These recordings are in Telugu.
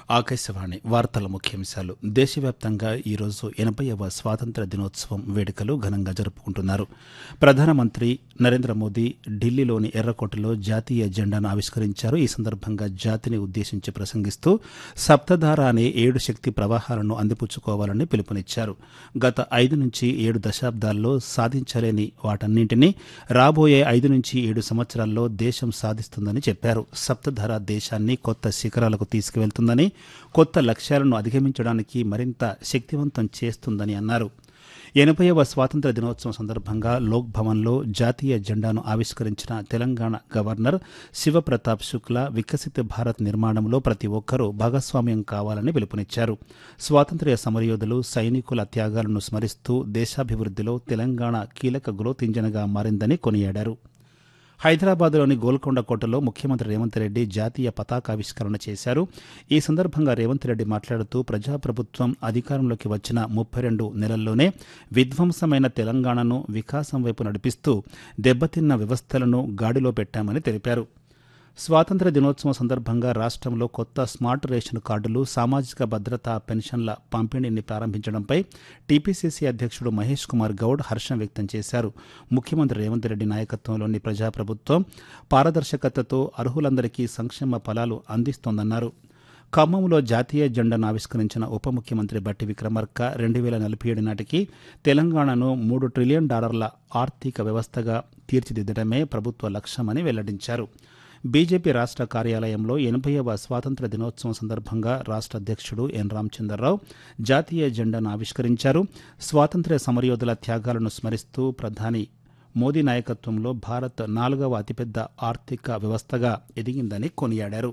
ఆకాశవాణి వార్తల ముఖ్యాంశాలు దేశవ్యాప్తంగా ఈరోజు ఎనభైవ స్వాతంత్ర దినోత్సవం వేడుకలు ఘనంగా జరుపుకుంటున్నారు ప్రధానమంత్రి నరేంద్ర మోదీ ఢిల్లీలోని ఎర్రకోటలో జాతీయ జెండాను ఆవిష్కరించారు ఈ సందర్భంగా జాతిని ఉద్దేశించి ప్రసంగిస్తూ సప్తధార అనే ఏడు శక్తి ప్రవాహాలను అందిపుచ్చుకోవాలని పిలుపునిచ్చారు గత ఐదు నుంచి ఏడు దశాబ్దాల్లో సాధించలేని వాటన్నింటినీ రాబోయే ఐదు నుంచి ఏడు సంవత్సరాల్లో దేశం సాధిస్తుందని చెప్పారు సప్తధార దేశాన్ని కొత్త శిఖరాలకు తీసుకువెళ్తుందని కొత్త లక్ష్యాలను అధిగమించడానికి మరింత శక్తివంతం చేస్తుందని అన్నారు ఎనభైవ స్వాతంత్ర దినోత్సవం సందర్భంగా లోక్ భవన్లో జాతీయ జెండాను ఆవిష్కరించిన తెలంగాణ గవర్నర్ శివప్రతాప్ శుక్లా వికసిత భారత్ నిర్మాణంలో ప్రతి ఒక్కరూ భాగస్వామ్యం కావాలని పిలుపునిచ్చారు స్వాతంత్ర్య సమరయోధులు సైనికుల త్యాగాలను స్మరిస్తూ దేశాభివృద్ధిలో తెలంగాణ కీలక గ్రోత్ ఇంజన్గా మారిందని కొనియాడారు హైదరాబాద్లోని గోల్కొండ కోటలో ముఖ్యమంత్రి రేవంత్ రెడ్డి జాతీయ పతాకావిష్కరణ చేశారు ఈ సందర్భంగా రేవంత్ రెడ్డి మాట్లాడుతూ ప్రజాప్రభుత్వం అధికారంలోకి వచ్చిన ముప్పై రెండు నెలల్లోనే విధ్వంసమైన తెలంగాణను వికాసం వైపు నడిపిస్తూ దెబ్బతిన్న వ్యవస్థలను గాడిలో పెట్టామని తెలిపారు స్వాతంత్ర దినోత్సవం సందర్భంగా రాష్ట్రంలో కొత్త స్మార్ట్ రేషన్ కార్డులు సామాజిక భద్రతా పెన్షన్ల పంపిణీని ప్రారంభించడంపై టీపీసీసీ అధ్యక్షుడు మహేష్ కుమార్ గౌడ్ హర్షం వ్యక్తం చేశారు ముఖ్యమంత్రి రేవంత్ రెడ్డి నాయకత్వంలోని ప్రజాప్రభుత్వం పారదర్శకతతో అర్హులందరికీ సంక్షేమ ఫలాలు అందిస్తోందన్నారు ఖమ్మంలో జాతీయ జెండాను ఆవిష్కరించిన ఉప ముఖ్యమంత్రి బట్టి విక్రమార్క రెండు వేల నలభై ఏడు నాటికి తెలంగాణను మూడు ట్రిలియన్ డాలర్ల ఆర్థిక వ్యవస్థగా తీర్చిదిద్దడమే ప్రభుత్వ లక్ష్యమని వెల్లడించారు బీజేపీ రాష్ట్ర కార్యాలయంలో ఎనభైవ స్వాతంత్ర దినోత్సవం సందర్భంగా రాష్ట్ర అధ్యక్షుడు ఎన్ రామచంద్రరావు జాతీయ జెండాను ఆవిష్కరించారు స్వాతంత్ర్య సమరయోధుల త్యాగాలను స్మరిస్తూ ప్రధాని మోదీ నాయకత్వంలో భారత్ నాలుగవ అతిపెద్ద ఆర్థిక వ్యవస్థగా ఎదిగిందని కొనియాడారు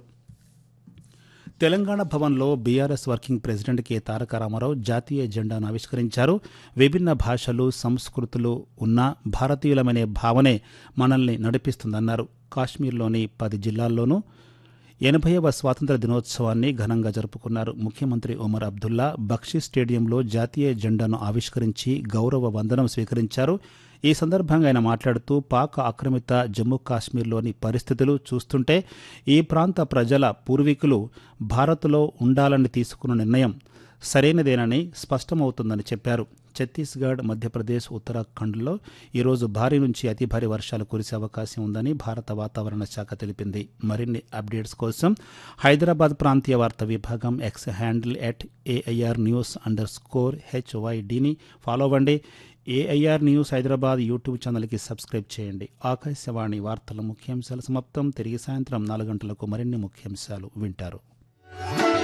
తెలంగాణ భవన్లో BRS working president K Taraka Rama Rao జాతీయ జెండాను ఆవిష్కరించారు విభిన్న భాషలు సంస్కృతులు ఉన్న భారతీయులమనే భావనే మనల్ని నడిపిస్తుందన్నారు కాశ్మీర్లోని పది జిల్లాల్లోనూ ఎనభైవ స్వాతంత్ర దినోత్సవాన్ని ఘనంగా జరుపుకున్నారు ముఖ్యమంత్రి ఒమర్ అబ్దుల్లా బక్షీ స్టేడియంలో జాతీయ జెండాను ఆవిష్కరించి గౌరవ వందనం స్వీకరించారు ఈ సందర్భంగా ఆయన మాట్లాడుతూ పాక్ ఆక్రమిత జమ్మూ కాశ్మీర్లోని పరిస్థితులు చూస్తుంటే ఈ ప్రాంత ప్రజల పూర్వీకులు భారత్లో ఉండాలని తీసుకున్న నిర్ణయం సరైనదేనని స్పష్టమవుతుందని చెప్పారు ఛత్తీస్గఢ్ మధ్యప్రదేశ్ ఉత్తరాఖండ్లో ఈరోజు భారీ నుంచి అతి భారీ వర్షాలు కురిసే అవకాశం ఉందని భారత వాతావరణ శాఖ తెలిపింది మరిన్ని అప్డేట్స్ కోసం హైదరాబాద్ ప్రాంతీయ వార్తా విభాగం X handle at AIR news underscore హెచ్వైడిని ఫాలో అవ్వండి ఏఐఆర్ న్యూస్ హైదరాబాద్ యూట్యూబ్ ఛానల్కి సబ్స్క్రైబ్ చేయండి ఆకాశవాణి వార్తల ముఖ్యాంశాలు సమాప్తం తిరిగి సాయంత్రం నాలుగు గంటలకు మరిన్ని ముఖ్యాంశాలు వింటారు